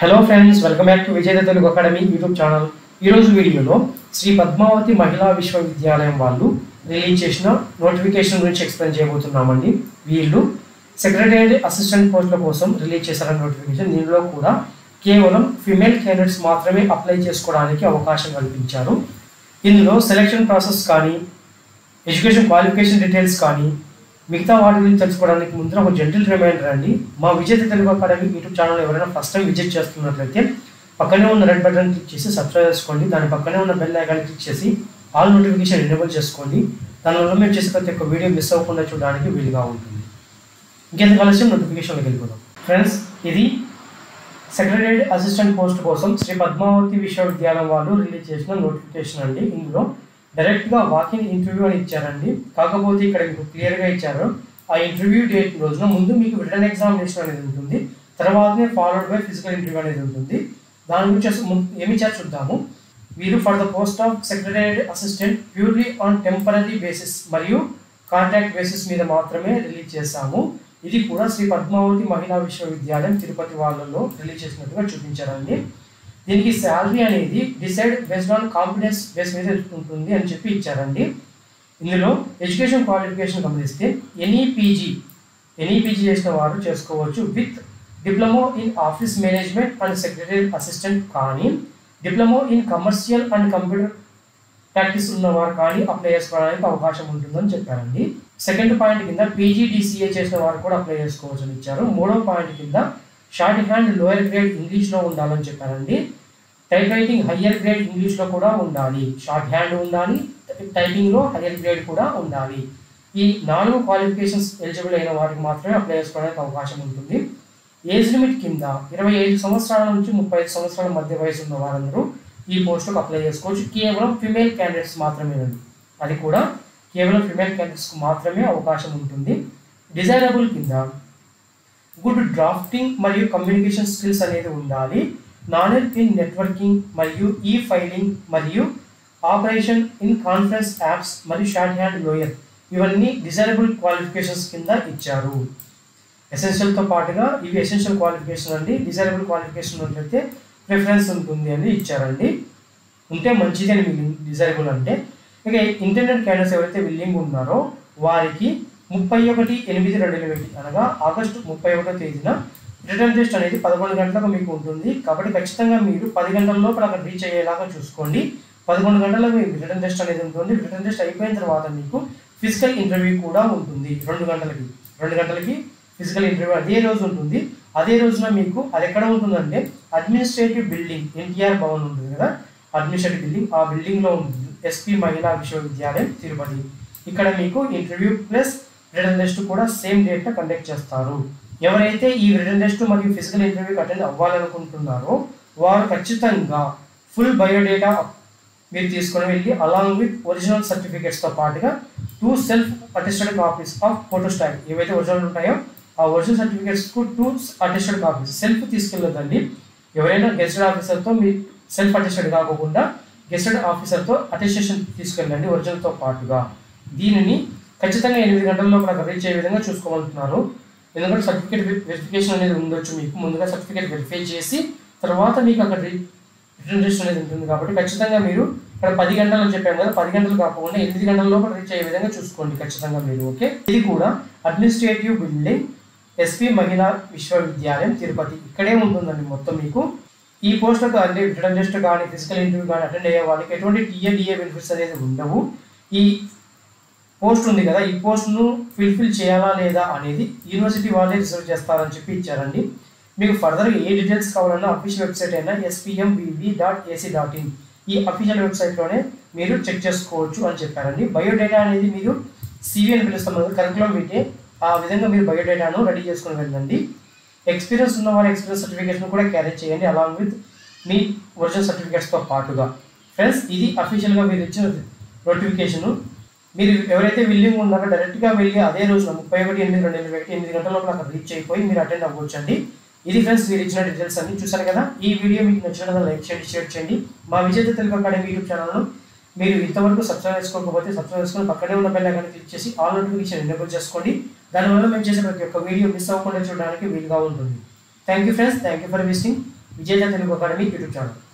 hello friends welcome back to Vijaya Telugu academy YouTube channel ఈరోజు వీడియోలో శ్రీ పద్మావతి మహిళా విశ్వవిద్యాలయం వాళ్ళు రిలీజ్ చేసిన నోటిఫికేషన్ గురించి ఎక్స్ప్లెయిన్ చేయబోతున్నామండి వీళ్ళు సెక్రటరీ అసిస్టెంట్ పోస్టుల కోసం రిలీజ్ చేశారన్న నోటిఫికేషన్ దీనిలో కూడా కేవలం ఫిమేల్ క్యాండిడేట్స్ మాత్రమే అప్లై చేసుకోవడానికి అవకాశం కల్పించారు ఇందులో సెలక్షన్ ప్రాసెస్ కానీ ఎడ్యుకేషన్ క్వాలిఫికేషన్ డీటెయిల్స్ కానీ మిగతా వాటి గురించి తెలుసుకోవడానికి ముందు ఒక జనరల్ రిమైండర్ అండి మా Vijetha Telugu academy YouTube channel ఎవరైనా ఫస్ట్ టైం విజిట్ చేస్తున్నట్లయితే పక్కనే ఉన్న రెడ్ బటన్ క్లిక్ చేసి సబ్స్క్రైబ్ చేసుకోండి దాని పక్కనే ఉన్న బెల్ ఐకాన్ క్లిక్ చేసి ఆల్ నోటిఫికేషన్ ఎనేబుల్ చేసుకోండి దానివల్ల మేము చేసే ప్రతి ఒక్క వీడియో మిస్ అవ్వకుండా చూడడానికి వీలుగా ఉంటుంది ఇంకెందుకు ఆలస్యం నోటిఫికేషన్లోకి వెళ్ళిపోదాం ఫ్రెండ్స్ ఇది సెక్రటరీ అసిస్టెంట్ పోస్ట్ కోసం శ్రీ పద్మావతి విశ్వవిద్యాలయం వాళ్ళు రిలీజ్ చేసిన నోటిఫికేషన్ అండి ఇందులో డైరెక్ట్గా వాకింగ్ ఇంటర్వ్యూ అని ఇచ్చారండి కాకపోతే ఇక్కడ మీకు క్లియర్గా ఇచ్చారు ఆ ఇంటర్వ్యూ డేట్ రోజున ముందు మీకు రిటర్న్ ఎగ్జామినేషన్ అనేది ఉంటుంది తర్వాతనే ఫాలోడ్ బై ఫిజికల్ ఇంటర్వ్యూ అనేది ఉంటుంది దాని గురించి అసలు ముందు ఏమి ఇచ్చారు చూద్దాము వీరు for the post of secretary assistant purely on temporary basis మరియు కాంట్రాక్ట్ బేసిస్ మీద మాత్రమే రిలీజ్ చేశాము ఇది కూడా శ్రీ పద్మావతి మహిళా విశ్వవిద్యాలయం తిరుపతి వాళ్ళలో రిలీజ్ చేసినట్టుగా చూపించారండి దీనికి శాలరీ అనేది decide based on confidence base మీద ఉంటుంది అని చెప్పి ఇచ్చారండి ఇందులో ఎడ్యుకేషన్ క్వాలిఫికేషన్ గమనిస్తే ఎనీ పీజీ ఎనీ పీజీ చేసిన వారు చేసుకోవచ్చు with diploma in office management and secretary assistant కానీ diploma in commercial and computer practice ఉన్నవారు కానీ అప్లై చేసుకోవడానికి అవకాశం ఉంటుందని చెప్పారండి సెకండ్ పాయింట్ కింద పీజీడీసీఏ చేసిన వారు కూడా అప్లై చేసుకోవచ్చు అని ఇచ్చారు మూడో పాయింట్ కింద షార్ట్ హ్యాండ్ లోయర్ గ్రేడ్ ఇంగ్లీష్లో ఉండాలని చెప్పారండి టైప్ రైటింగ్ హయ్యర్ గ్రేడ్ ఇంగ్లీష్లో కూడా ఉండాలి షార్ట్ హ్యాండ్ ఉండాలి టైపింగ్లో హయ్యర్ గ్రేడ్ కూడా ఉండాలి ఈ నాలుగు క్వాలిఫికేషన్స్ ఎలిజిబుల్ అయిన వారికి మాత్రమే అప్లై చేసుకోవడానికి అవకాశం ఉంటుంది ఏజ్ లిమిట్ కింద ఇరవై ఐదు సంవత్సరాల నుంచి ముప్పై ఐదు సంవత్సరాల మధ్య వయసు ఉన్న వారందరూ ఈ పోస్టుకు అప్లై చేసుకోవచ్చు కేవలం ఫిమేల్ క్యాండిడేట్స్ మాత్రమేనండి అది కూడా కేవలం ఫిమేల్ క్యాండిడేట్స్కి మాత్రమే అవకాశం ఉంటుంది డిజైరబుల్ కింద గుడ్ డ్రాఫ్టింగ్ మరియు కమ్యూనికేషన్ స్కిల్స్ అనేది ఉండాలి నాలెడ్జ్ ఇన్ నెట్వర్కింగ్ మరియు ఈ ఫైలింగ్ మరియు ఆపరేషన్ ఇన్ కాన్ఫరెన్స్ యాప్స్ మరియు షార్ట్ హ్యాండ్ లోయర్ ఇవన్నీ డిజైరబుల్ క్వాలిఫికేషన్స్ కింద ఇచ్చారు ఎసెన్షియల్తో పాటుగా ఇవి ఎసెన్షియల్ క్వాలిఫికేషన్ అండి డిజైరబుల్ క్వాలిఫికేషన్ ఉన్నట్లయితే ప్రిఫరెన్స్ ఉంటుంది అని ఇచ్చారండి ఉంటే మంచిది అని మీకు డిజైరబుల్ అంటే ఇక ఇంటర్నెట్ క్యాండిడేట్స్ ఎవరైతే విల్లింగ్ ఉన్నారో వారికి ముప్పై ఒకటి ఎనిమిది రెండు వేల ఒకటి అనగా ఆగస్టు ముప్పై ఒకటో తేదీన రిటర్న్ టెస్ట్ అనేది పదకొండు గంటలకు మీకు ఉంటుంది కాబట్టి ఖచ్చితంగా మీరు పది గంటల లోపల అక్కడ రీచ్ అయ్యేలాగా చూసుకోండి పదకొండు గంటలకు మీకు రిటర్న్ టెస్ట్ అనేది ఉంటుంది రిటర్న్ టెస్ట్ అయిపోయిన తర్వాత మీకు ఫిజికల్ ఇంటర్వ్యూ కూడా ఉంటుంది రెండు గంటలకి రెండు గంటలకి ఫిజికల్ ఇంటర్వ్యూ అదే రోజు ఉంటుంది అదే రోజున మీకు అది ఎక్కడ ఉంటుందంటే అడ్మినిస్ట్రేటివ్ బిల్డింగ్ ఎన్టీఆర్ భవన్ ఉంటుంది కదా అడ్మినిస్ట్రేటివ్ బిల్డింగ్ ఆ బిల్డింగ్లో ఉంటుంది ఎస్పీ మహిళా విశ్వవిద్యాలయం తిరుపతి ఇక్కడ మీకు ఇంటర్వ్యూ ప్లస్ రిటర్న్ టెస్ట్ కూడా సేమ్ డేట్ కండక్ట్ చేస్తారు ఎవరైతే ఈ రిటర్న్ టెస్ట్ మరియు ఫిజికల్ ఇంటర్వ్యూకి అటెండ్ అవ్వాలనుకుంటున్నారో వారు ఖచ్చితంగా ఫుల్ బయోడేటా మీరు తీసుకొని వెళ్ళి అలాంగ్ విత్ ఒరిజినల్ సర్టిఫికేట్స్తో పాటుగా two self attested copies of photostat ఏవైతే ఒరిజినల్ ఉంటాయో ఆ ఒరిజినల్ సర్టిఫికేట్స్కు టూ అటెస్టెడ్ కాపీస్ సెల్ఫ్ తీసుకెళ్ళదండి ఎవరైనా గెస్టెడ్ ఆఫీసర్తో మీ సెల్ఫ్ అటెస్టెడ్ కాకుండా గెస్టెడ్ ఆఫీసర్తో అటెస్టేషన్ తీసుకెళ్ళండి ఒరిజినల్తో పాటుగా దీనిని ఖచ్చితంగా ఎనిమిది గంటల లోపల అక్కడ రీచ్ అయ్యే విధంగా చూసుకోమంటున్నారు ఎందుకంటే సర్టిఫికేట్ వెరిఫికేషన్ అనేది ఉండొచ్చు మీకు ముందుగా సర్టిఫికేట్ వెరిఫై చేసి తర్వాత మీకు అక్కడ రిటర్న్ టెస్ట్ అనేది ఉంటుంది కాబట్టి ఖచ్చితంగా మీరు ఇక్కడ పది గంటలు అని చెప్పాను కదా పది గంటలు కాకుండా ఎనిమిది గంటల లోపల రీచ్ అయ్యే విధంగా చూసుకోండి ఖచ్చితంగా మీరు ఓకే ఇది కూడా అడ్మినిస్ట్రేటివ్ బిల్డింగ్ ఎస్పీ మహిళా విశ్వవిద్యాలయం తిరుపతి ఇక్కడే ఉంటుందండి మొత్తం మీకు ఈ పోస్టులకు అంటే రిటర్న్ టెస్ట్ కానీ ఫిజికల్ ఇంటర్వ్యూ కానీ అటెండ్ అయ్యే వాళ్ళకి ఎటువంటి టీఏ డిఏ బెనిఫిట్స్ అనేది ఉండవు ఈ పోస్ట్ ఉంది కదా ఈ పోస్ట్ను ఫిల్ఫిల్ చేయాలా లేదా అనేది యూనివర్సిటీ వాళ్ళే రిసర్వ్ చేస్తారని చెప్పి ఇచ్చారండి మీకు ఫర్దర్గా ఏ డీటెయిల్స్ కావాలన్నా అఫీషియల్ వెబ్సైట్ అయినా SPMVV dot AC dot in ఈ అఫీషియల్ వెబ్సైట్లోనే మీరు చెక్ చేసుకోవచ్చు అని చెప్పారండి బయోడేటా అనేది మీరు సివి అని పిలుస్తాం కదా కరికులం వీటే ఆ విధంగా మీరు బయోడేటాను రెడీ చేసుకుని వెళ్ళండి ఎక్స్పీరియన్స్ ఉన్న వారి ఎక్స్పీరియన్స్ సర్టిఫికేట్ను కూడా క్యారీ చేయండి అలాంగ్ విత్ మీ ఒరిజినల్ సర్టిఫికేట్స్తో పాటుగా ఫ్రెండ్స్ ఇది అఫీషియల్గా మీరు ఇచ్చిన నోటిఫికేషను మీరు ఎవరైతే విల్లింగ్ ఉన్నారో డైరెక్ట్గా వెళ్ళి అదే రోజున ముప్పై ఒకటి ఎనిమిది రెండు వేల ఒకటి ఎనిమిది గంటల లోపల అక్కడ రీచ్ అయిపోయి మీరు అటెండ్ అవ్వచ్చు అండి ఇది ఫ్రెండ్స్ మీరు ఇచ్చిన డీటెయిల్స్ అన్ని చూసారు కదా ఈ వీడియో మీకు నచ్చినట్లయితే లైక్ చేయండి షేర్ చేయండి మా విజేత తెలుగు అకాడమీ యూట్యూబ్ ఛానల్ను మీరు ఇంతవరకు సబ్స్క్రైబ్ చేసుకోకపోతే సబ్స్క్రైబ్ చేసుకొని పక్కనే ఉన్న బెల్ ఐకాన్ క్లిక్ చేసి ఆల్ నోటిఫికేషన్ ఎనేబుల్ చేసుకోండి దానివల్ల మేము చేసే ప్రతి ఒక్క వీడియో మిస్ అవ్వకుండా చూడడానికి వీలుగా ఉంటుంది thank you friends thank you for visiting Vijetha Telugu academy YouTube channel